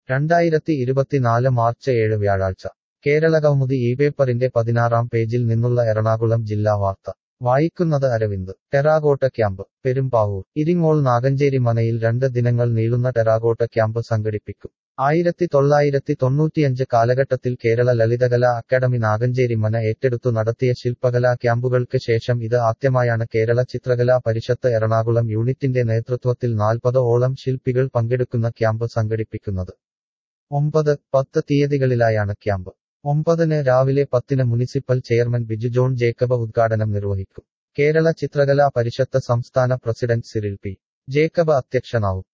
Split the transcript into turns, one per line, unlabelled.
രണ്ടായിരത്തി ഇരുപത്തിനാല് മാർച്ച് ഏഴ് വ്യാഴാഴ്ച കേരളകൗമുദി ഈ പേപ്പറിന്റെ പതിനാറാം പേജിൽ നിന്നുള്ള എറണാകുളം ജില്ലാ വാർത്ത വായിക്കുന്നത് അരവിന്ദ് ടെറാകോട്ട ക്യാമ്പ് പെരുമ്പാവൂർ ഇരിങ്ങോൾ നാഗഞ്ചേരി മനയിൽ രണ്ട് ദിനങ്ങൾ നീളുന്ന ടെറാകോട്ട ക്യാമ്പ് സംഘടിപ്പിക്കും ആയിരത്തി തൊള്ളായിരത്തി തൊണ്ണൂറ്റിയഞ്ച് കാലഘട്ടത്തിൽ കേരള ലളിതകലാ അക്കാദമി നാഗഞ്ചേരി മന ഏറ്റെടുത്തു നടത്തിയ ശില്പകലാ ക്യാമ്പുകൾക്ക് ശേഷം ഇത് ആദ്യമായാണ് കേരള ചിത്രകലാ പരിഷത്ത് എറണാകുളം യൂണിറ്റിന്റെ നേതൃത്വത്തിൽ നാൽപ്പത് ഓളം ശില്പികൾ പങ്കെടുക്കുന്ന ക്യാമ്പ് സംഘടിപ്പിക്കുന്നത് ഒമ്പത് പത്ത് തീയതികളിലായാണ് ക്യാമ്പ് ഒമ്പതിന് രാവിലെ പത്തിന് മുനിസിപ്പൽ ചെയർമാൻ ബിജു ജോൺ ജേക്കബ് ഉദ്ഘാടനം നിർവഹിക്കും കേരള ചിത്രകലാ പരിഷത്ത് സംസ്ഥാന പ്രസിഡന്റ് സിറിൽ പി ജേക്കബ് അധ്യക്ഷനാവും